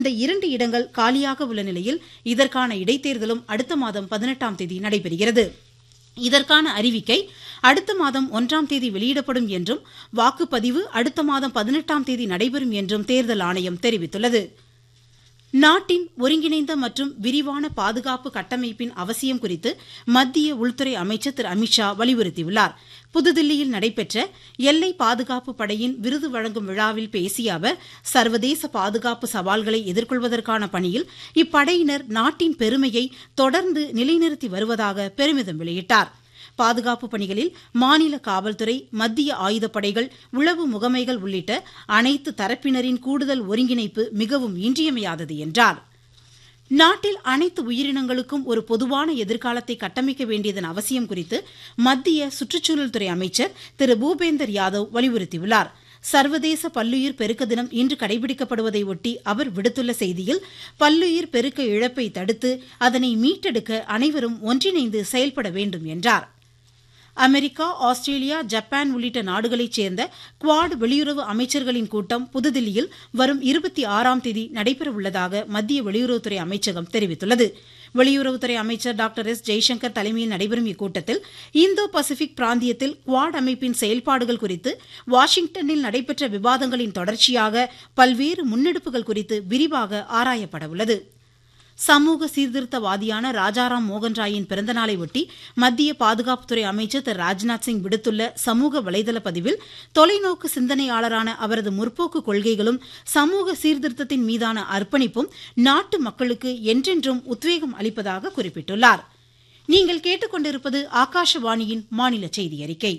இந்த இரண்டு இடங்கள் காலியாக உள்ள நிலையில் இதற்கான இடைத்தேர்தலும் அடுத்த மாதம் பதினெட்டாம் தேதி நடைபெறுகிறது இதற்கான அறிவிக்கை அடுத்த மாதம் ஒன்றாம் தேதி வெளியிடப்படும் என்றும் வாக்குப்பதிவு அடுத்த மாதம் பதினெட்டாம் தேதி நடைபெறும் என்றும் தேர்தல் ஆணையம் தெரிவித்துள்ளது நாட்டின் ஒருங்கிணைந்த மற்றும் விரிவான பாதுகாப்பு கட்டமைப்பின் அவசியம் குறித்து மத்திய உள்துறை அமைச்சர் திரு அமித்ஷா வலியுறுத்தியுள்ளார் புதுதில்லியில் நடைபெற்ற எல்லை பாதுகாப்பு படையின் விருது வழங்கும் விழாவில் பேசிய அவர் சர்வதேச பாதுகாப்பு சவால்களை எதிர்கொள்வதற்கான பணியில் இப்படையினர் நாட்டின் பெருமையை தொடர்ந்து நிலைநிறுத்தி வருவதாக பெருமிதம் வெளியிட்டார் பாதுகாப்பு பணிகளில் மாநில காவல்துறை மத்திய ஆயுதப்படைகள் உளவு முகமைகள் உள்ளிட்ட அனைத்து தரப்பினரின் கூடுதல் ஒருங்கிணைப்பு மிகவும் இன்றியமையாதது என்றார் நாட்டில் அனைத்து உயிரினங்களுக்கும் ஒரு பொதுவான எதிர்காலத்தை கட்டமைக்க வேண்டியதன் அவசியம் குறித்து மத்திய சுற்றுச்சூழல் துறை அமைச்சர் திரு பூபேந்தர் யாதவ் வலியுறுத்தியுள்ளார் சர்வதேச பல்லுயிர் பெருக்க தினம் இன்று கடைபிடிக்கப்படுவதை ஒட்டி அவர் விடுத்துள்ள செய்தியில் பல்லுயிர் பெருக்க இழப்பை தடுத்து அதனை மீட்டெடுக்க அனைவரும் ஒன்றிணைந்து செயல்பட வேண்டும் என்றார் அமெரிக்கா ஆஸ்திரேலியா ஜப்பான் உள்ளிட்ட நாடுகளைச் சேர்ந்த குவாட் வெளியுறவு அமைச்சர்களின் கூட்டம் புதுதில்லியில் வரும் இருபத்தி ஆறாம் தேதி நடைபெறவுள்ளதாக மத்திய வெளியுறவுத்துறை அமைச்சகம் தெரிவித்துள்ளது வெளியுறவுத்துறை அமைச்சர் டாக்டர் எஸ் ஜெய்சங்கர் தலைமையில் நடைபெறும் இக்கூட்டத்தில் இந்தோ பசிபிக் பிராந்தியத்தில் குவாட் அமைப்பின் செயல்பாடுகள் குறித்து வாஷிங்டனில் நடைபெற்ற விவாதங்களின் தொடர்ச்சியாக பல்வேறு முன்னெடுப்புகள் குறித்து விரிவாக ஆராயப்படவுள்ளது சமூக சீர்திருத்தவாதியான ராஜாராம் மோகன் ராயின் பிறந்தநாளை ஒட்டி மத்திய பாதுகாப்புத்துறை அமைச்சர் திரு ராஜ்நாத் சிங் விடுத்துள்ள சமூக வலைதள பதிவில் தொலைநோக்கு சிந்தனையாளரான அவரது முற்போக்கு கொள்கைகளும் சமூக சீர்திருத்தத்தின் மீதான அர்ப்பணிப்பும் நாட்டு மக்களுக்கு என்றென்றும் உத்வேகம் அளிப்பதாக குறிப்பிட்டுள்ளார் நீங்கள் கேட்டுக்கொண்டிருப்பது ஆகாஷவாணியின் மாநில செய்தி அறிக்கை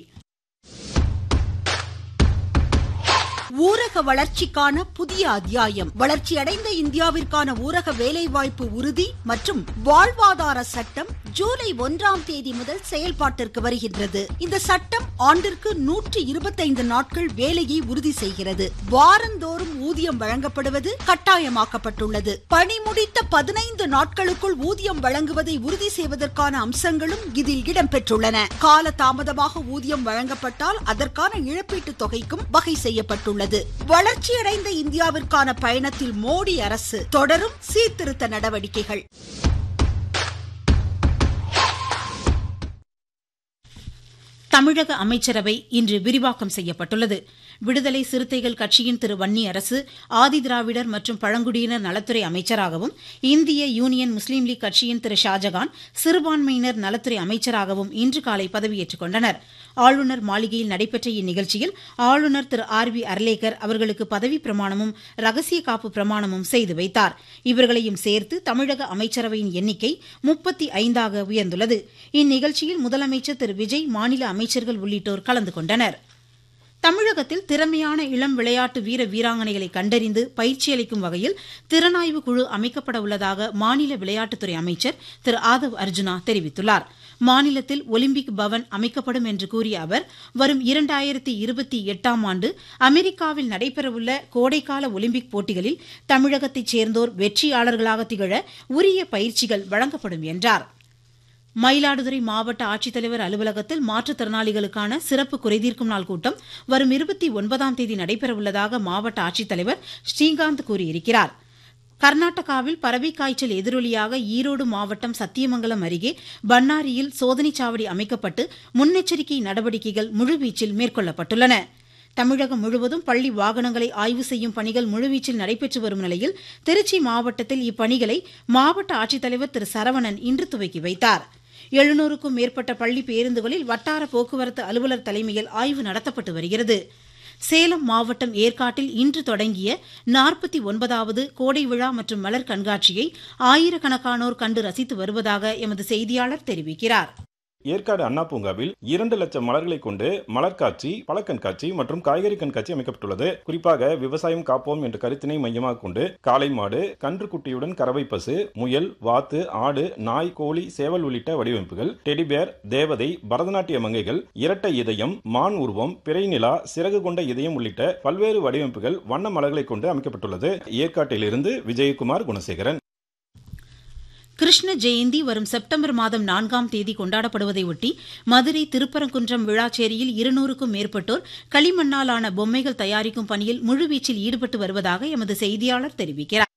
ஊரக வளர்ச்சிக்கான புதிய அத்தியாயம் வளர்ச்சியடைந்த இந்தியாவிற்கான ஊரக வேலைவாய்ப்பு உறுதி மற்றும் வாழ்வாதார சட்டம் ஜூலை ஒன்றாம் தேதி முதல் செயல்பாட்டிற்கு வருகின்றது இந்த சட்டம் ஆண்டிற்கு நூற்றி இருபத்தைந்து நாட்கள் வேலையை உறுதி செய்கிறது வாரந்தோறும் ஊதியம் வழங்கப்படுவது கட்டாயமாக்கப்பட்டுள்ளது பணி முடித்த பதினைந்து நாட்களுக்குள் ஊதியம் வழங்குவதை உறுதி செய்வதற்கான அம்சங்களும் இதில் இடம்பெற்றுள்ளன கால தாமதமாக ஊதியம் வழங்கப்பட்டால் அதற்கான இழப்பீட்டுத் தொகைக்கும் வகை செய்யப்பட்டுள்ளது உள்ளது வளர்ச்சியடைந்த இந்தியாவிற்கான பயணத்தில் மோடி அரசு தொடரும் சீர்திருத்த நடவடிக்கைகள் தமிழக அமைச்சரவை இன்று விரிவாக்கம் செய்யப்பட்டுள்ளது விடுதலை சிறுத்தைகள் கட்சியின் திரு வன்னி அரசு ஆதிதிராவிடர் மற்றும் பழங்குடியினர் நலத்துறை அமைச்சராகவும் இந்திய யூனியன் முஸ்லீம் லீக் கட்சியின் திரு ஷாஜகான் சிறுபான்மையினர் நலத்துறை அமைச்சராகவும் இன்று காலை பதவியேற்றுக் கொண்டனர் ஆளுநர் மாளிகையில் நடைபெற்ற இந்நிகழ்ச்சியில் ஆளுநர் திரு ஆர் வி அர்லேக்கர் அவர்களுக்கு பதவி பிரமாணமும் ரகசிய காப்பு பிரமாணமும் செய்து வைத்தார் இவர்களையும் சேர்த்து தமிழக அமைச்சரவையின் எண்ணிக்கை முப்பத்தி ஐந்தாக உயர்ந்துள்ளது இந்நிகழ்ச்சியில் முதலமைச்சர் திரு விஜய் மாநில அமைச்சர்கள் உள்ளிட்டோர் கலந்து கொண்டனர் தமிழகத்தில் திறமையான இளம் விளையாட்டு வீர வீராங்கனைகளை கண்டறிந்து பயிற்சி அளிக்கும் வகையில் திறனாய்வு குழு அமைக்கப்பட உள்ளதாக மாநில விளையாட்டுத்துறை அமைச்சர் திரு ஆதவ் அர்ஜுனா தெரிவித்துள்ளார் மாநிலத்தில் ஒலிம்பிக் பவன் அமைக்கப்படும் என்று கூறிய அவர் வரும் இரண்டாயிரத்தி இருபத்தி எட்டாம் ஆண்டு அமெரிக்காவில் நடைபெறவுள்ள கோடைக்கால ஒலிம்பிக் போட்டிகளில் தமிழகத்தைச் சேர்ந்தோர் வெற்றியாளர்களாக திகழ உரிய பயிற்சிகள் வழங்கப்படும் என்றார் மயிலாடுதுறை மாவட்ட ஆட்சித்தலைவர் அலுவலகத்தில் மாற்றுத்திறனாளிகளுக்கான சிறப்பு குறைதீர்க்கும் நாள் கூட்டம் வரும் இருபத்தி ஒன்பதாம் தேதி நடைபெறவுள்ளதாக மாவட்ட ஆட்சித்தலைவர் ஸ்ரீகாந்த் கூறியிருக்கிறார் கர்நாடகாவில் பறவை காய்ச்சல் எதிரொலியாக ஈரோடு மாவட்டம் சத்தியமங்கலம் அருகே பன்னாரியில் சோதனைச் சாவடி அமைக்கப்பட்டு முன்னெச்சரிக்கை நடவடிக்கைகள் முழுவீச்சில் மேற்கொள்ளப்பட்டுள்ளன தமிழகம் முழுவதும் பள்ளி வாகனங்களை ஆய்வு செய்யும் பணிகள் முழுவீச்சில் நடைபெற்று வரும் நிலையில் திருச்சி மாவட்டத்தில் இப்பணிகளை மாவட்ட ஆட்சித்தலைவர் திரு சரவணன் இன்று துவக்கி வைத்தார் எழுநூறுக்கும் மேற்பட்ட பள்ளி பேருந்துகளில் வட்டார போக்குவரத்து அலுவலர் தலைமையில் ஆய்வு நடத்தப்பட்டு வருகிறது சேலம் மாவட்டம் ஏற்காட்டில் இன்று தொடங்கிய நாற்பத்தி ஒன்பதாவது கோடை விழா மற்றும் மலர் கண்காட்சியை ஆயிரக்கணக்கானோர் கண்டு ரசித்து வருவதாக எமது செய்தியாளர் தெரிவிக்கிறார் ஏற்காடு அண்ணா பூங்காவில் இரண்டு லட்சம் மலர்களை கொண்டு மலர் காட்சி பழக்கண்காட்சி மற்றும் காய்கறி கண்காட்சி அமைக்கப்பட்டுள்ளது குறிப்பாக விவசாயம் காப்போம் என்ற கருத்தினை மையமாக கொண்டு காளை மாடு கன்றுக்குட்டியுடன் கறவை பசு முயல் வாத்து ஆடு நாய் கோழி சேவல் உள்ளிட்ட வடிவமைப்புகள் டெடிபேர் தேவதை பரதநாட்டிய மங்கைகள் இரட்டை இதயம் மான் உருவம் பிறை நிலா சிறகு கொண்ட இதயம் உள்ளிட்ட பல்வேறு வடிவமைப்புகள் வண்ண மலர்களை கொண்டு அமைக்கப்பட்டுள்ளது ஏற்காட்டிலிருந்து விஜயகுமார் குணசேகரன் கிருஷ்ண ஜெயந்தி வரும் செப்டம்பர் மாதம் நான்காம் தேதி கொண்டாடப்படுவதை ஒட்டி மதுரை திருப்பரங்குன்றம் விழாச்சேரியில் இருநூறுக்கும் மேற்பட்டோர் களிமண்ணாலான பொம்மைகள் தயாரிக்கும் பணியில் முழுவீச்சில் ஈடுபட்டு வருவதாக எமது செய்தியாளர் தெரிவிக்கிறார்